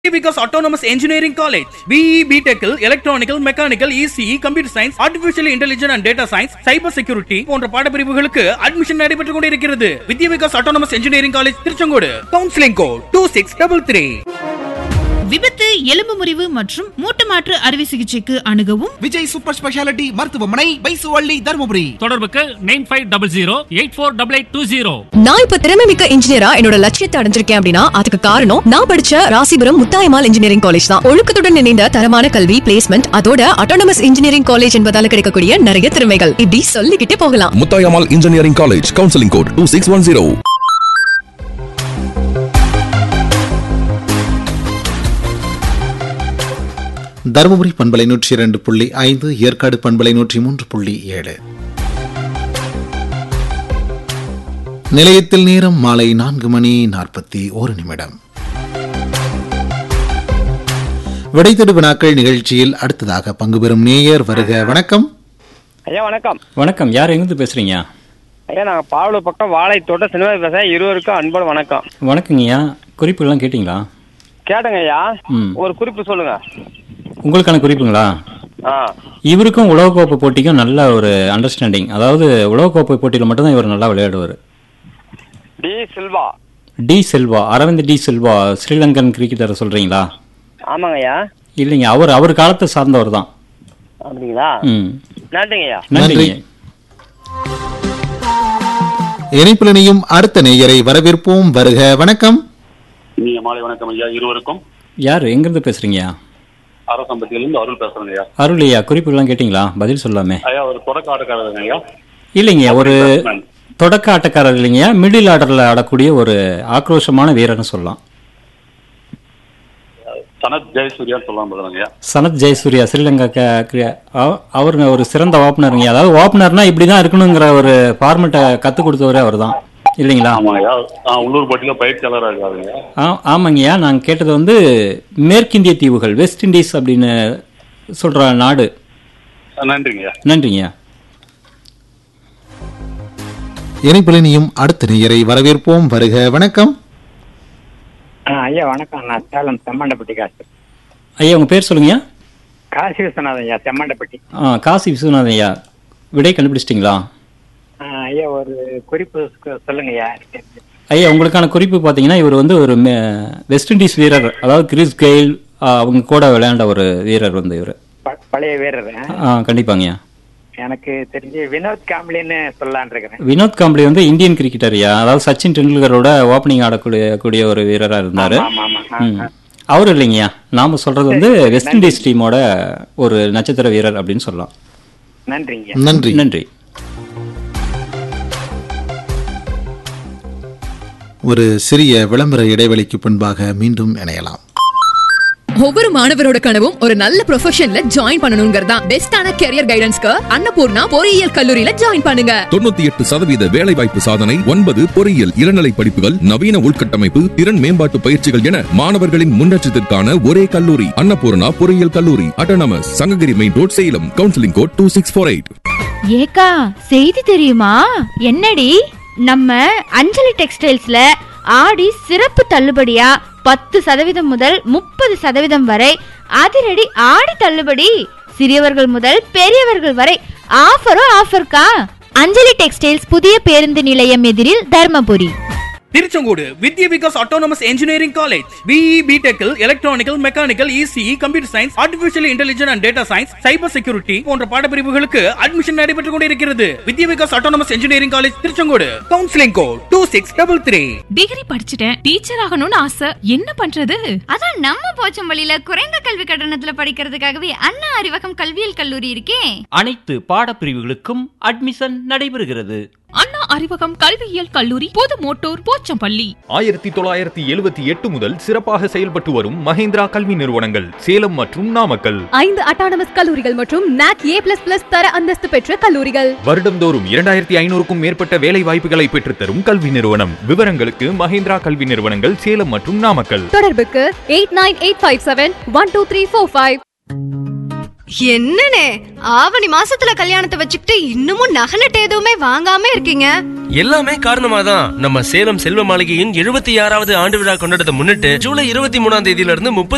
because autonomous engineering college BE BTech electronical mechanical ECE computer science artificial intelligence and data science cyber security போன்ற பாடப்பிரிவுகளுக்கு admission நடைபெற்றுக் கொண்டிருக்கிறது Vidya Vikas autonomous engineering college Tiruchengode counselling code two six double three விபத்து எலும்பு முறிவு மற்றும் மூட்டு மாற்று அறுவை சிகிச்சைக்கு அணுகவும் விஜய் சூப்பர் ஸ்பெஷாலிட்டி மருத்துவமனை பைசுவள்ளி தருமபுரி தொடர்புக்கு nine five double zero eight four double eight two zero நான் இப்ப திறமை மிக்க இன்ஜினியரா என்னோட லட்சியத்தை அடைஞ்சிருக்கேன் அப்படின்னா அதுக்கு காரணம் நான் படிச்ச ராசிபுரம் முத்தாயமால் இன்ஜினியரிங் காலேஜ் தான் ஒழுக்கத்துடன் இணைந்த தரமான கல்வி பிளேஸ்மெண்ட் அதோட அட்டானமஸ் இன்ஜினியரிங் காலேஜ் என்பதால கிடைக்கக்கூடிய நிறைய திறமைகள் இப்படி சொல்லிக்கிட்டே போகலாம் Muthayammal engineering college counselling code two six one zero Dharmapuri பண்பலை நூற்றி இரண்டு புள்ளி ஐந்து ஏற்காடு பண்பலை நூற்றி மூன்று புள்ளி ஏழு நிலையத்தில் நேரம் மாலை நான்கு மணி நாற்பத்தி ஒரு நிமிடம் விடைத்தெடு வினாக்கள் நிகழ்ச்சியில் அடுத்ததாக பங்கு பெறும் நேயர் வருக வணக்கம் ஐயா வணக்கம் வணக்கம் யார் எங்கிருந்து பேசுறீங்க ஐயா நாங்கள் பாவலூர் பக்கம் வாழை தோட்ட சினிமா பேசுகிறேன் இருவருக்கும் அன்போடு வணக்கம் வணக்கங்கய்யா குறிப்புகள்லாம் கேட்டிங்களா கேட்டுங்க ஐயா ம். ஒரு குறிப்பு சொல்லுங்க உங்களுக்கான குறிப்புங்களா ஆ இவருக்கும் உலகக்கோப்பை போட்டிக்கும் நல்ல ஒரு அண்டர்ஸ்டாண்டிங் அதாவது உலகக்கோப்பை போட்டியில் மட்டும்தான் இவர் நல்லா விளையாடுவார் டி சில்வா டி செல்வா அரவிந்த் டி செல்வா ஸ்ரீலங்கன் கிரிக்கெட்டர் சொல்றீங்களா ஆமாங்க ஐயா இல்லைங்க அவர் அவர் காலத்தை சார்ந்தவர் தான் அப்படிங்களா ம் நன்றிங்க ஐயா நன்றிங்க இணைப்பில் இணையும் அடுத்த நேயரை வரவேற்போம் வருக வணக்கம் இனிய மாலை வணக்கம் ஐயா இருவருக்கும் யார் எங்கிருந்து பேசுறீங்க அரசம்பட்டியிலிருந்து அருள் பேசுறேங்க ஐயா அருள் ஐயா குறிப்புகள்லாம் கேட்டிங்களா பதில் சொல்லாமே ஐயா ஒரு தொடக்க ஆட்டக்காரருங்க ஐயா இல்லைங்க ஒரு batsman. தொடக்க ஆட்டக்காரர் இல்லைங்க மிடில் ஆர்டரில் ஆடக்கூடிய ஒரு ஆக்ரோஷமான வீரர்னு சொல்லலாம் சனத் ஜெயசூர்யான்னு சொல்லலாம் போதுங்க ஐயா சனத் ஜெயசூர்யா ஸ்ரீலங்கா க- கிரியா- அவ- அவருங்க ஒரு சிறந்த ஓப்பனருங்க அதாவது ஓப்பனர்னா இப்படி தான் இருக்கணுங்கிற ஒரு ஃபார்மெட்டை கற்றுக் கொடுத்தவரே அவர் தான் இல்லைங்களா ஆமாங்க ஐயா ஆ, உள்ளூர் போட்டியில பயிற்சியாளராக இருக்காருங்க ஆ ஆமாங்கய்யா நாங்கள் கேட்டது வந்து மேற்கிந்திய தீவுகள் வெஸ்ட் இண்டீஸ் அப்படின்னு சொல்கிற நாடு ஆ, நன்றிங்க ஐயா நன்றிங்கய்யா இணைப்பில் இணையும் அடுத்த நேயரை வரவேற்போம் வருக வணக்கம் ஐயா வணக்கம் நான் சேலம் செம்மண்டப்பட்டி காசு ஐயா உங்கள் பேர் சொல்லுங்கய்யா காசி விஸ்வநாதன் ஐயா செம்மண்டப்பட்டி ஆ காசி விஸ்வநாதன் ஐயா விடை கண்டுபிடிச்சிட்டிங்களா ஐயா ஒரு குறிப்பு சொல்லுங்க ஐயா ஐயா உங்களுக்கான குறிப்பு பார்த்தீங்கன்னா இவர் வந்து ஒரு மே- வெஸ்ட் இண்டீஸ் வீரர் அதாவது கிறிஸ் கெயில் ஆ, அவங்க கூட விளையாண்ட ஒரு வீரர் வந்து இவர் பழைய வீரர் ஆ கண்டிப்பாங்கய்யா எனக்கு தெரிஞ்சு வினோத் காம்லின்னு சொல்லலான் இருக்கிறேன் வினோத் காம்ப்ளி வந்து இந்தியன் கிரிக்கெட்டர்யா அதாவது சச்சின் டெண்டுல்கரோட ஓப்பனிங் ஆடக்கூடிய கூடிய ஒரு வீரரா இருந்தாரு ஆமா ஆமா ம். அவர் இல்லைங்கய்யா நாம சொல்றது வந்து வெஸ்ட் இண்டீஸ் டீமோட ஒரு நட்சத்திர வீரர் அப்படின்னு சொல்லலாம் நன்றிங்க நன்றி நன்றி ஒரு சிறிய விளம்பர இடைவெளிக்கு பின்பாக மீண்டும் இணையலாம் ஒவ்வொரு மாணவரோட கனவும் ஒரு நல்ல ப்ரொஃபஷன்ல ஜாயின் பண்ணணுங்கிறதா பெஸ்டான கெரியர் கைடன்ஸ்க்கு அன்னபூர்ணா பொறியியல் கல்லூரியில ஜாயின் பண்ணுங்க தொண்ணூத்தி எட்டு சதவீத வேலைவாய்ப்பு சாதனை ஒன்பது பொறியியல் இளநிலை படிப்புகள் நவீன உள்கட்டமைப்பு திறன் மேம்பாட்டு பயிற்சிகள் என மாணவர்களின் முன்னேற்றத்திற்கான ஒரே கல்லூரி அன்னபூர்ணா பொறியியல் கல்லூரி autonomous Sankagiri main road Salem counselling code two six four eight ஏக்கா செய்தி தெரியுமா என்னடி நம்ம அஞ்சலி டெக்ஸ்டைல்ஸ்ல ஆடி சிறப்பு தள்ளுபடியா பத்து சதவீதம் முதல் முப்பது சதவீதம் வரை அதிரடி ஆடி தள்ளுபடி சிறியவர்கள் முதல் பெரியவர்கள் வரை ஆஃபரும் ஆஃபர்க்கா அஞ்சலி டெக்ஸ்டைல்ஸ் புதிய பேருந்து நிலையம் எதிரில் தர்மபுரி திருச்செங்கோடு வித்யா Vikas autonomous engineering college BE BTech electronical mechanical ECE computer science artificial intelligence and data science cyber security போன்ற பாடப்பிரிவுகளுக்கு அட்மிஷன் நடைபெற்றுக் கொண்டிருக்கிறது Vidya Vikas autonomous engineering college Tiruchengode counselling code two six double three degree படிச்சுட்டேன் டீச்சர் ஆகணும்னு ஆசை என்ன பண்றது அதான் நம்ம போச்சம்பள்ளியில குறைந்த கல்வி கட்டணத்துல படிக்கிறதுக்காகவே அண்ணா அறிவகம் கல்வியியல் கல்லூரி இருக்கே அனைத்து பாடப்பிரிவுகளுக்கும் அட்மிஷன் நடைபெறுகிறது அண்ணா அறிவகம் கல்வியியல் கல்லூரி புது மோட்டூர் போச்சம்பள்ளி ஆயிரத்தி தொள்ளாயிரத்தி எழுபத்தி எட்டு முதல் சிறப்பாக செயல்பட்டு வரும் மஹேந்திரா கல்வி நிறுவனங்கள் சேலம் மற்றும் நாமக்கல் ஐந்து அட்டானமஸ் கல்லூரிகள் மற்றும் நாக் ஏ பிளஸ் பிளஸ் தர அந்தஸ்து பெற்ற கல்லூரிகள் வருடம்தோறும் இரண்டாயிரத்தி ஐநூறுக்கும் மேற்பட்ட வேலை வாய்ப்புகளை பெற்றுத்தரும் கல்வி நிறுவனம் விவரங்களுக்கு மஹேந்திரா கல்வி நிறுவனங்கள் சேலம் மற்றும் நாமக்கல் தொடர்புக்கு eight nine eight five seven one two three four five என்னனே ஆவணி மாசத்துல கல்யாணத்தை வச்சுக்கிட்டு இன்னமும் நகலட்டு எதுவுமே வாங்காம இருக்கீங்க எல்லாமே காரணமா தான் நம்ம சேலம் செல்வ மாளிகையின் எழுபத்தி ஆறாவது ஆண்டு விழா கொண்டாட்டத்தை முன்னிட்டு ஜூலை இருபத்தி மூணாம் தேதியில இருந்து முப்பத்தி